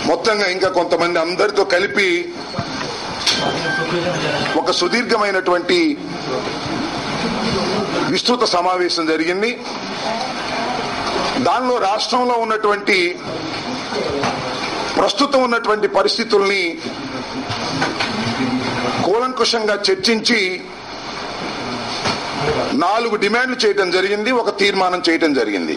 మొత్తంగా ఇంకా కొంతమంది అందరితో కలిపి ఒక సుదీర్ఘమైనటువంటి విస్తృత సమావేశం జరిగింది దానిలో రాష్ట్రంలో ఉన్నటువంటి ప్రస్తుతం ఉన్నటువంటి పరిస్థితుల్ని కూలంకుషంగా చర్చించి నాలుగు డిమాండ్లు చేయడం జరిగింది ఒక తీర్మానం చేయడం జరిగింది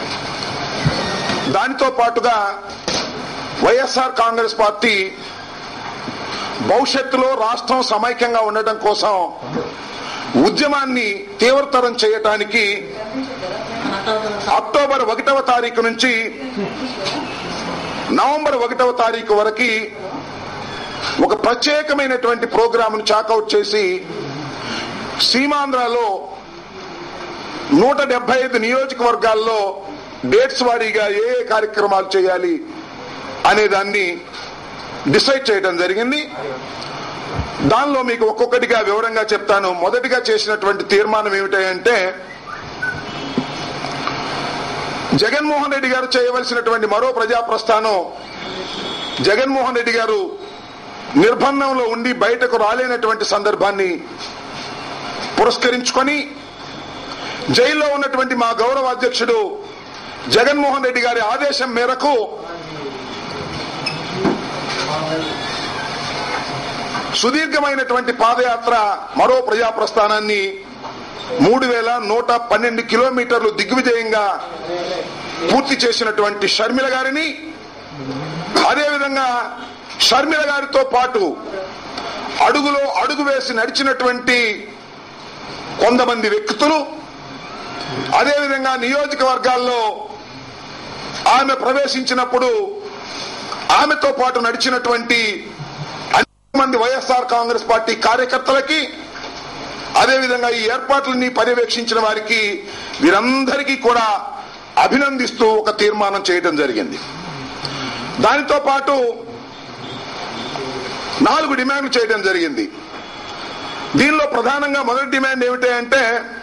దానితో పాటుగా వైఎస్ఆర్ కాంగ్రెస్ పార్టీ భవిష్యత్తులో రాష్ట్రం సమైక్యంగా ఉండటం కోసం ఉద్యమాన్ని తీవ్రతరం చేయటానికి అక్టోబర్ ఒకటవ తారీఖు నుంచి నవంబర్ ఒకటవ తారీఖు వరకు ఒక ప్రత్యేకమైనటువంటి ప్రోగ్రాంను చాకౌట్ చేసి సీమాంధ్రలో నూట డెబ్బై ఐదు నియోజకవర్గాల్లో డేట్స్ వారీగా ఏ ఏ కార్యక్రమాలు చేయాలి అనే దాన్ని డిసైడ్ చేయడం జరిగింది దానిలో మీకు ఒక్కొక్కటిగా వివరంగా చెప్తాను మొదటిగా చేసినటువంటి తీర్మానం ఏమిటంటే జగన్మోహన్ రెడ్డి గారు చేయవలసినటువంటి మరో ప్రజా ప్రస్థానం జగన్మోహన్ రెడ్డి గారు నిర్బంధంలో ఉండి బయటకు రాలేనటువంటి సందర్భాన్ని పురస్కరించుకొని జైల్లో ఉన్నటువంటి మా గౌరవ అధ్యక్షుడు జగన్మోహన్ రెడ్డి గారి ఆదేశం మేరకు సుదీర్ఘమైనటువంటి పాదయాత్ర మరో ప్రజా ప్రస్థానాన్ని మూడు వేల నూట పన్నెండు కిలోమీటర్లు దిగ్విజయంగా పూర్తి చేసినటువంటి షర్మిల గారిని అదేవిధంగా షర్మిల గారితో పాటు అడుగులో అడుగు వేసి నడిచినటువంటి కొంతమంది వ్యక్తులు అదేవిధంగా నియోజకవర్గాల్లో ఆమె ప్రవేశించినప్పుడు ఆమెతో పాటు నడిచినటువంటి అనేక మంది వైఎస్ఆర్ కాంగ్రెస్ పార్టీ కార్యకర్తలకి అదేవిధంగా ఈ ఏర్పాట్లని పర్యవేక్షించిన వారికి వీరందరికీ కూడా అభినందిస్తూ ఒక తీర్మానం చేయడం జరిగింది దానితో పాటు నాలుగు డిమాండ్లు చేయడం జరిగింది దీనిలో ప్రధానంగా మొదటి డిమాండ్ ఏమిటి అంటే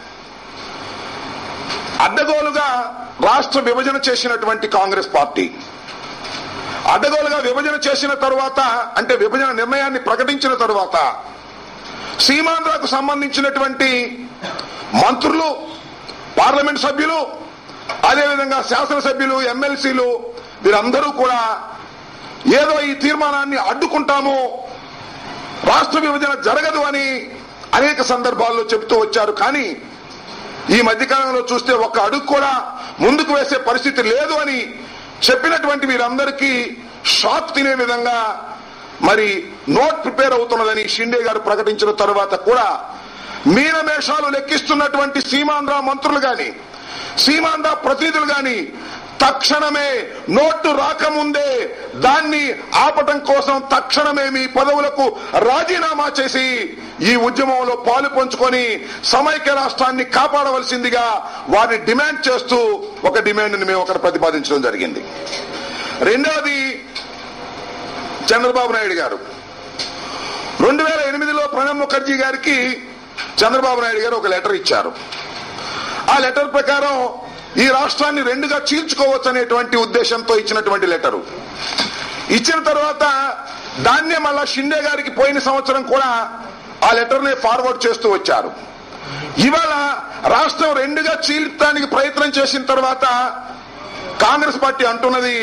అడ్డగోలుగా రాష్ట్ర విభజన చేసినటువంటి కాంగ్రెస్ పార్టీ అడ్డగోలుగా విభజన చేసిన తరువాత అంటే విభజన నిర్ణయాన్ని ప్రకటించిన తరువాత సీమాంధ్రకు సంబంధించినటువంటి మంత్రులు పార్లమెంట్ సభ్యులు అదేవిధంగా శాసనసభ్యులు ఎమ్మెల్సీలు వీరందరూ కూడా ఏదో ఈ తీర్మానాన్ని అడ్డుకుంటాము రాష్ట్ర విభజన జరగదు అని అనేక సందర్భాల్లో చెబుతూ వచ్చారు కానీ ఈ మధ్యకాలంలో చూస్తే ఒక్క అడుగు కూడా ముందుకు వేసే పరిస్థితి లేదు అని చెప్పినటువంటి వీరందరికీ షాక్ తినే విధంగా మరి నోట్ ప్రిపేర్ అవుతున్నదని షిండే గారు ప్రకటించిన తరువాత కూడా మీనమేషాలు లెక్కిస్తున్నటువంటి సీమాంధ్ర మంత్రులు గాని సీమాంధ్ర ప్రతినిధులు గాని తక్షణమే నోటు రాకముందే దాన్ని ఆపటం కోసం తక్షణమే మీ పదవులకు రాజీనామా చేసి ఈ ఉద్యమంలో పాలు పంచుకొని సమైక్య రాష్ట్రాన్ని కాపాడవలసిందిగా వారిని డిమాండ్ చేస్తూ ఒక డిమాండ్ని మేము ఒకటి ప్రతిపాదించడం జరిగింది రెండవది చంద్రబాబు నాయుడు గారు రెండు వేల ఎనిమిదిలో ప్రణబ్ ముఖర్జీ గారికి చంద్రబాబు నాయుడు గారు ఒక లెటర్ ఇచ్చారు ఆ లెటర్ ప్రకారం ఈ రాష్ట్రాన్ని రెండుగా చీల్చుకోవచ్చు అనేటువంటి ఉద్దేశంతో ఇచ్చినటువంటి లెటరు ఇచ్చిన తర్వాత దాన్నే మళ్ళా షిండే గారికి పోయిన సంవత్సరం కూడా ఆ లెటర్ నే ఫార్వర్డ్ చేస్తూ వచ్చారు ఇవాళ రాష్ట్రం రెండుగా చీల్చడానికి ప్రయత్నం చేసిన తర్వాత కాంగ్రెస్ పార్టీ అంటున్నది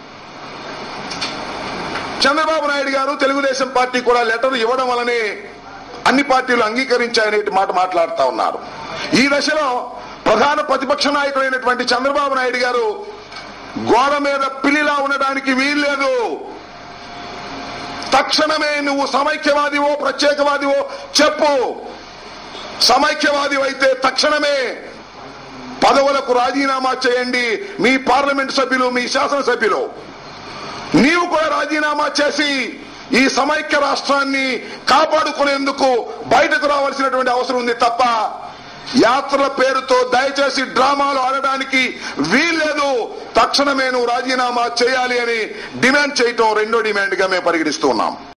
చంద్రబాబు నాయుడు గారు తెలుగుదేశం పార్టీ కూడా లెటర్ ఇవ్వడం వల్లనే అన్ని పార్టీలు అంగీకరించాయనే మాట మాట్లాడుతా ఉన్నారు ఈ దశలో ప్రధాన ప్రతిపక్ష నాయకుడైనటువంటి చంద్రబాబు నాయుడు గారు గోడ మీద పిల్లిలా ఉండడానికి వీల్లేదు తక్షణమే నువ్వు సమైక్యవాదివో ప్రత్యేకవాదివో చెప్పు సమైక్యవాది అయితే తక్షణమే పదవులకు రాజీనామా చేయండి మీ పార్లమెంట్ సభ్యులు మీ శాసనసభ్యులు నీవు కూడా రాజీనామా చేసి ఈ సమైక్య రాష్ట్రాన్ని కాపాడుకునేందుకు బయటకు రావాల్సినటువంటి అవసరం ఉంది తప్ప యాత్రల పేరుతో దయచేసి డ్రామాలు ఆడడానికి వీల్లేదు తక్షణమే నువ్వు రాజీనామా చేయాలి అని డిమాండ్ చేయటం రెండో డిమాండ్ గా మేము పరిగణిస్తూ ఉన్నాం